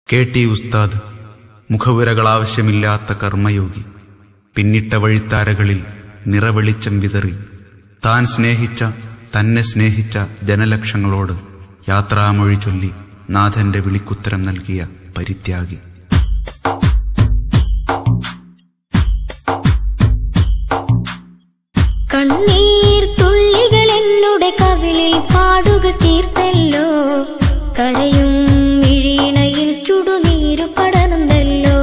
K T ഉസ്താദ് മുഖവുരകളാവശ്യമില്ലാത്ത കർമ്മയോഗി പിന്നിട്ട വഴിത്താരകളിൽ നിറവെളിച്ചം വിതറി താൻ സ്നേഹിച്ച തന്നെ സ്നേഹിച്ച ജനലക്ഷങ്ങളോട് യാത്രാമൊഴി ചൊല്ലി നാഥന്റെ വിളിക്കുത്തരം നൽകിയ പരിത്യാഗി കണ്ണീർ തുള്ളികൾ എന്നുടെ കവിളിൽ പാടുകൾ തീർത്തല്ലോ കരയും മിഴീണയിൽ ചുടുനീരു പടർന്നല്ലോ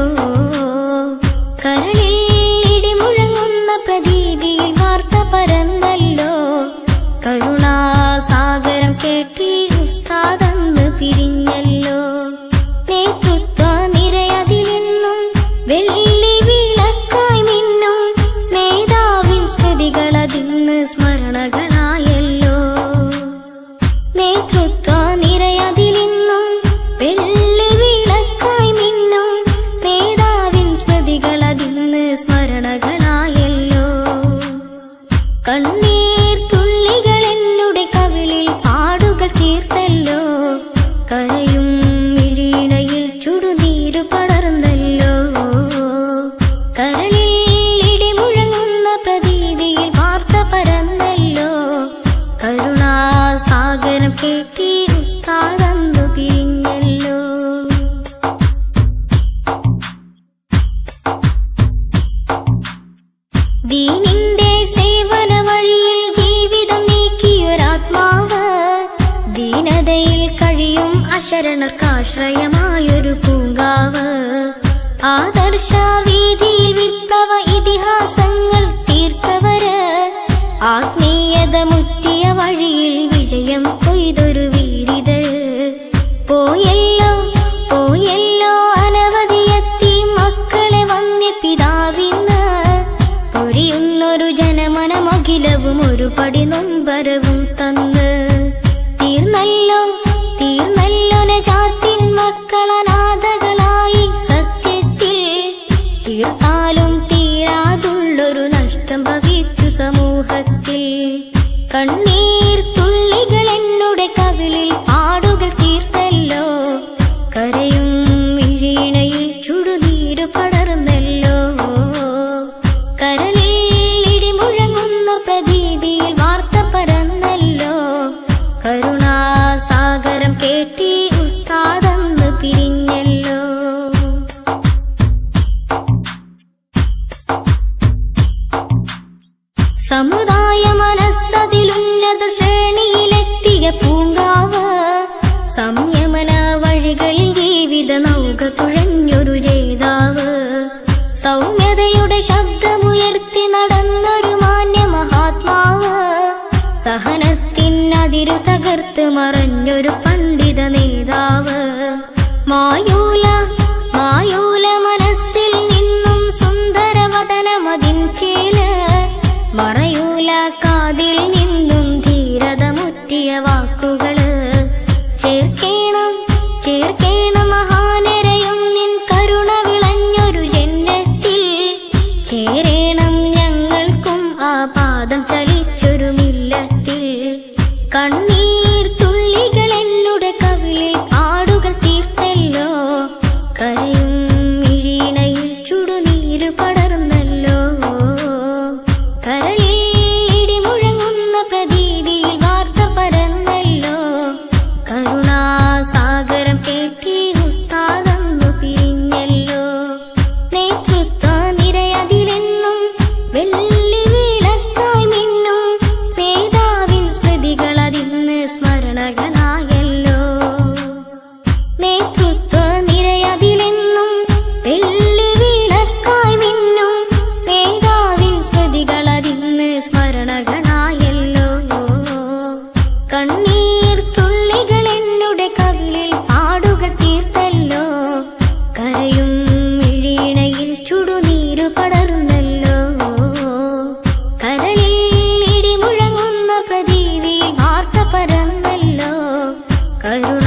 കരളിൽ ഇടിമുഴങ്ങുന്ന പ്രതീതിയിൽ വാർത്ത പരന്നല്ലോ കരുണാസാഗരം കേട്ടി ഉസ്താദന്ന് പിരിഞ്ഞല്ലോ നേതൃത്വ നിരയതിലെന്നും വെള്ളി വിളക്കായി മിന്നും നേതാവിൻ സ്മൃതികളതിന്ന് സ്മരണകളായല്ലോ നേതൃത്വ നിരയതിലെന്നും വെള്ളി വിളക്കായി മിന്നും നേതാവിൻ സ്മൃതികളതിന്ന് സ്മരണകളായല്ലോ കണ്ണീർ തുള്ളികൾ എന്നുടെ കവിളിൽ പാടുകൾ തീർത്തല്ലോ കരയും മിഴീണയിൽ ചുടുനീരു പടർന്നല്ലോ കരളിൽ ഇടിമുഴങ്ങുന്ന പ്രതീതിയിൽ വാർത്ത പരന്നല്ലോ കരുണാസാഗരം കേട്ടി ഉസ്താദന്നു പിരിഞ്ഞല്ലോ ദീനിന്റെ സേവന വഴിയിൽ ജീവിതം നീക്കിയൊരാത്മാവ് ദീനതയിൽ കഴിയും അശരണർക്കാശ്രയമായൊരു പൂങ്കാവ് ആദർശ വീതിയിൽ വിപ്ലവ ഇതിഹാസങ്ങൾ തീർത്തവര് ആത്മീയത മുറ്റിയ വഴിയിൽ വിജയം കൊയ്തൊരു വീരിതര് പോയല്ലോ പോയല്ലോ അനവധിയെത്തി മക്കളെ വന്യ പിതാവിന്ന് പൊരിയുന്നൊരു ജനമനമഖിലവും ഒരു പടി നൊമ്പരവും തന്ന് തീർന്നല്ലോ തീർന്നല്ലോ നജാത്തിൻ മക്കളനാഥകളായി സത്യത്തിൽ തീർത്താലും തീരാതുള്ളൊരു നഷ്ടം ഭവിച്ചു സമൂഹത്തിൽ കണ്ണീർ തുള്ളികൾ എന്നുടെ കവിളിൽ പാടുകൾ തീർത്തല്ലോ കരയും മിഴീണയിൽ ചുടുനീര് പടർന്നല്ലോ കരളിൽ ഇടിമുഴങ്ങുന്ന പ്രതീതിയിൽ വാർത്ത പരന്നല്ലോ കരുണാസാഗരം കേട്ടി ഉസ്താദന്ന് പിരിഞ്ഞല്ലോ സമുദായ മനസ്സതിലുന്നത ശ്രേണിയിലെത്തിയ പൂങ്കാവ് സംയമന വഴികളിൽ ജീവിത നൗക തുഴഞ്ഞൊരു ജേതാവ് സൗമ്യതയുടെ ശബ്ദമുയർത്തി നടന്നൊരു മാന്യ മഹാത്മാവ് സഹനത്തിനതിരു തകർത്ത് മറഞ്ഞൊരു പണ്ഡിത നേതാവ് മായൂല മായൂല മനസ്സിൽ നിന്നും സുന്ദരവദനമതിൻ ചേല് മറയൂല കാതിൽ നിന്നും ധീരത മുറ്റിയ വാക്കുകള് ചേർക്കേണം ചേർക്കേണം മഹാനരയും നിൻ കരുണ വിളഞ്ഞൊരു ജന്മത്തിൽ ചേരേണം ഞങ്ങൾക്കും ആ പാദം ചലിച്ചൊരു മില്ലത്തിൽ കണ്ണീർ തുള്ളികൾ എന്നുടെ കവിളിൽ പാടുകൾ തീർത്തല്ലോ കരയും മിഴീണയിൽ ചുടുനീര് പടർന്നല്ലോ കരളിൽ ഇടിമുഴങ്ങുന്ന പ്രതീതിയിൽ വാർത്ത പരന്നല്ലോ കരുണാസാഗരം കേട്ടി ഉസ്താദന്നു പിരിഞ്ഞല്ലോ നേതൃത്വ നിരയതിലെന്നും വെള്ളി വിളക്കായി മിന്നും നേതാവിൻ സ്മൃതികളതിന്ന് സ്മരണകളായല്ലോ നേതൃത്വ നിരയതിലെന്നും വെള്ളി വിളക്കായി മിന്നും നേതാവിൻ സ്മൃതികളതിന്ന് സ്മരണകളായല്ലോ കണ്ണീർ തുള്ളികൾ എന്നുടെ കവിളിൽ പാടുകൾ തീർത്തല്ലോ കരയും മിഴീണയിൽ ചുടുനീരു പടർന്നല്ലോ കരളിൽ ഇടിമുഴങ്ങുന്ന പ്രതീതിയിൽ വാർത്ത പരന്നല്ലോ കരുണ